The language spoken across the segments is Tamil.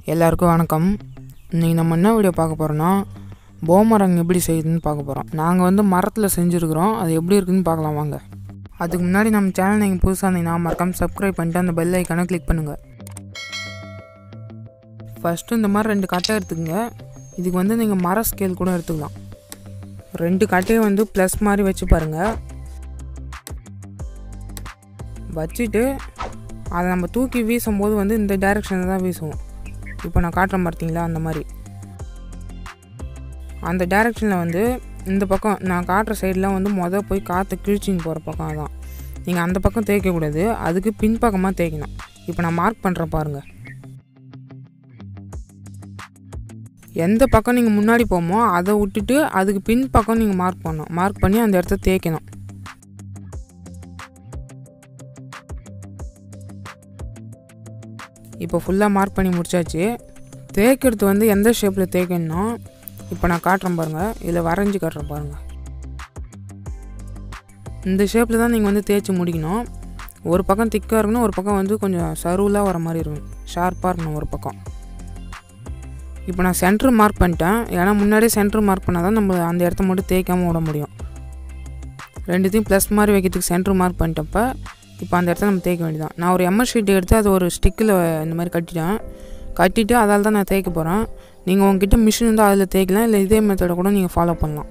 எல்லாருக்கும் வணக்கம் இன்றைக்கி நம்ம என்ன வீடியோ பார்க்க போகிறோன்னா போமரங் எப்படி செய்யுதுன்னு பார்க்க போகிறோம் நாங்கள் வந்து மரத்தில் செஞ்சுருக்குறோம் அது எப்படி இருக்குன்னு பார்க்கலாம் வாங்க அதுக்கு முன்னாடி நம்ம சேனல் நீங்கள் புதுசாக இருந்தீங்கன்னா மறக்காம சப்ஸ்கிரைப் பண்ணிட்டு அந்த பெல் ஐக்கானை கிளிக் பண்ணுங்கள் ஃபஸ்ட்டு இந்த மாதிரி ரெண்டு கட்டை எடுத்துக்கங்க இதுக்கு வந்து நீங்கள் மர ஸ்கேல் கூட எடுத்துக்கலாம் ரெண்டு கட்டையும் வந்து ப்ளஸ் மாதிரி வச்சு பாருங்கள் வச்சுட்டு அதை நம்ம தூக்கி வீசும்போது வந்து இந்த டைரெக்ஷனில் தான் வீசுவோம் இப்போ நான் காட்டுறேன் பார்த்தீங்களா அந்த மாதிரி அந்த டைரெக்ஷனில் வந்து இந்த பக்கம் நான் காட்டுற சைடெலாம் வந்து மொதல் போய் காற்று கிழிச்சின்னு போகிற பக்கம் அதான் நீங்கள் அந்த பக்கம் தேய்க்கக்கூடாது அதுக்கு பின்பக்கமாக தேய்க்கணும் இப்போ நான் மார்க் பண்ணுறேன் பாருங்கள் எந்த பக்கம் நீங்கள் முன்னாடி போமோ அதை விட்டுட்டு அதுக்கு பின் பக்கம் நீங்கள் மார்க் பண்ணணும் மார்க் பண்ணி அந்த இடத்த தேய்க்கணும் இப்போ ஃபுல்லாக மார்க் பண்ணி முடிச்சாச்சு தேய்க்கிறது வந்து எந்த ஷேப்பில் தேய்க்கணும்னா இப்போ நான் காட்டுறேன் பாருங்கள் இதில் வரைஞ்சி காட்டுறேன் பாருங்கள் இந்த ஷேப்பில் தான் நீங்கள் வந்து தேய்ச்சி முடிக்கணும் ஒரு பக்கம் திக்காக இருக்கணும் ஒரு பக்கம் வந்து கொஞ்சம் சருவலாக வர மாதிரி இருக்கணும் ஷார்ப்பாக இருக்கணும் ஒரு பக்கம் இப்போ நான் சென்ட்ரு மார்க் பண்ணிட்டேன் ஏன்னா முன்னாடியே சென்ட்ரு மார்க் பண்ணால் தான் நம்ம அந்த இடத்த மட்டும் தேய்க்காமல் விட முடியும் ரெண்டுத்தையும் ப்ளஸ் மாதிரி வைக்கிறதுக்கு சென்ட்ரு மார்க் பண்ணிட்டப்ப இப்போ அந்த இடத்த நம்ம தேய்க்க வேண்டியதான் நான் ஒரு எம்எஸ் ஷீட் எடுத்து அது ஒரு ஸ்டிக்கில் இந்த மாதிரி கட்டிட்டேன் கட்டிட்டு அதால் தான் நான் தேய்க்க போகிறேன் நீங்கள் உங்ககிட்ட மிஷின் இருந்தால் அதில் தேய்க்கலாம் இல்லை இதே மெத்தடை கூட நீங்கள் ஃபாலோ பண்ணலாம்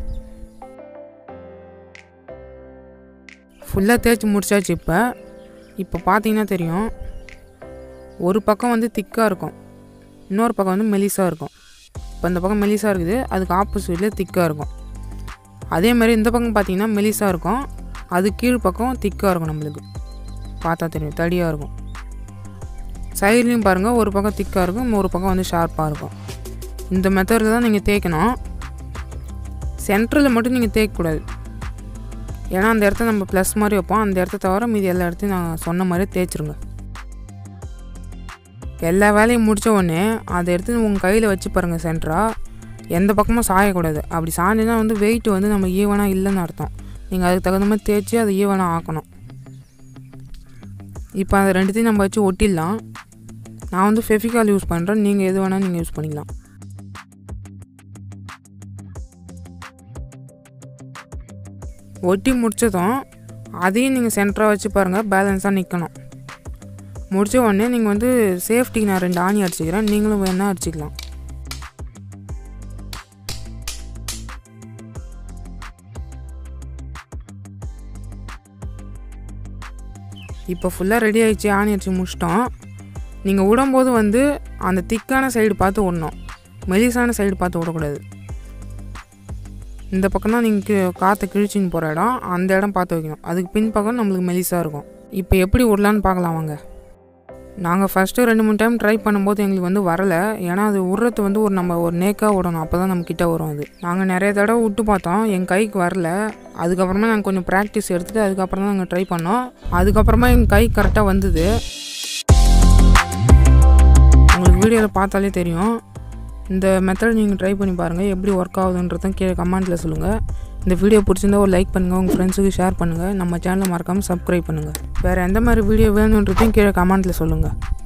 ஃபுல்லாக தேய்ச்சி முடிச்சாச்சு இப்போ இப்போ பார்த்தீங்கன்னா தெரியும் ஒரு பக்கம் வந்து திக்காக இருக்கும் இன்னொரு பக்கம் வந்து மெலிசாக இருக்கும் இப்போ இந்த பக்கம் மெலிசாக இருக்குது அதுக்கு ஆப்போசிட்டில் திக்காக இருக்கும் அதே மாதிரி இந்த பக்கம் பார்த்தீங்கன்னா மெலிசாக இருக்கும் அது கீழ் பக்கம் திக்காக இருக்கும் நம்மளுக்கு பார்த்தா தெரியும் தடியாக இருக்கும் சைட்லேயும் பாருங்கள் ஒரு பக்கம் திக்காக இருக்கும் ஒரு பக்கம் வந்து ஷார்ப்பாக இருக்கும் இந்த மெத்தடில் தான் நீங்கள் தேய்க்கணும் சென்டரில் மட்டும் நீங்கள் தேய்க்கக்கூடாது ஏன்னா அந்த இடத்த நம்ம ப்ளஸ் மாதிரி வைப்போம் அந்த இடத்த தவிர மீதி எல்லா இடத்தையும் நான் சொன்ன மாதிரி தேய்ச்சிருங்க எல்லா வேலையும் முடித்த உடனே அதை எடுத்து உங்கள் கையில் வச்சு பாருங்கள் சென்டராக எந்த பக்கமும் சாயக்கூடாது அப்படி சாஞ்சினா வந்து வெயிட் வந்து நம்ம ஈவனாக இல்லைன்னு அர்த்தம் நீங்கள் அதுக்கு தகுந்த மாதிரி தேய்ச்சி அதை ஈவனாக ஆக்கணும் இப்போ அதை ரெண்டுத்தையும் நம்ம வச்சு ஒட்டிடலாம் நான் வந்து ஃபெஃபிகால் யூஸ் பண்ணுறேன் நீங்கள் எது வேணால் நீங்கள் யூஸ் பண்ணிக்கலாம் ஒட்டி முடித்ததும் அதையும் நீங்கள் சென்டராக வச்சு பாருங்கள் பேலன்ஸாக நிற்கணும் முடித்த உடனே நீங்கள் வந்து சேஃப்டிக்கு நான் ரெண்டு ஆணி அடிச்சுக்கிறேன் நீங்களும் வேணால் அடிச்சுக்கலாம் இப்போ ஃபுல்லாக ரெடி ஆகிடுச்சு ஆணி அடிச்சு முடிச்சிட்டோம் நீங்கள் விடும்போது வந்து அந்த திக்கான சைடு பார்த்து விடணும் மெலிசான சைடு பார்த்து விடக்கூடாது இந்த பக்கம் தான் நீங்கள் காற்றை கிழிச்சின்னு போகிற இடம் அந்த இடம் பார்த்து வைக்கணும் அதுக்கு பின் பக்கம் நம்மளுக்கு மெலிசாக இருக்கும் இப்போ எப்படி விடலான்னு பார்க்கலாம் வாங்க நாங்கள் ஃபஸ்ட்டு ரெண்டு மூணு டைம் ட்ரை பண்ணும்போது எங்களுக்கு வந்து வரலை ஏன்னா அது விட்றது வந்து ஒரு நம்ம ஒரு நேக்காக விடணும் அப்போ தான் நம்ம கிட்ட வரும் அது நாங்கள் நிறைய தடவை விட்டு பார்த்தோம் எங்கள் கைக்கு வரல அதுக்கப்புறமா நாங்கள் கொஞ்சம் ப்ராக்டிஸ் எடுத்துகிட்டு அதுக்கப்புறம் தான் நாங்கள் ட்ரை பண்ணோம் அதுக்கப்புறமா எங்கள் கை கரெக்டாக வந்தது உங்களுக்கு வீடியோவில் பார்த்தாலே தெரியும் இந்த மெத்தட் நீங்கள் ட்ரை பண்ணி பாருங்கள் எப்படி ஒர்க் ஆகுதுன்றதும் கீழே கமெண்ட்டில் சொல்லுங்கள் இந்த வீடியோ பிடிச்சிருந்தா ஒரு லைக் பண்ணுங்கள் உங்கள் ஃப்ரெண்ட்ஸுக்கு ஷேர் பண்ணுங்கள் நம்ம சேனலை மறக்காமல் சப்ஸ்கிரைப் பண்ணுங்கள் வேறு எந்த மாதிரி வீடியோ வேணுன்றதையும் கீழே கமெண்ட்டில் சொல்லுங்கள்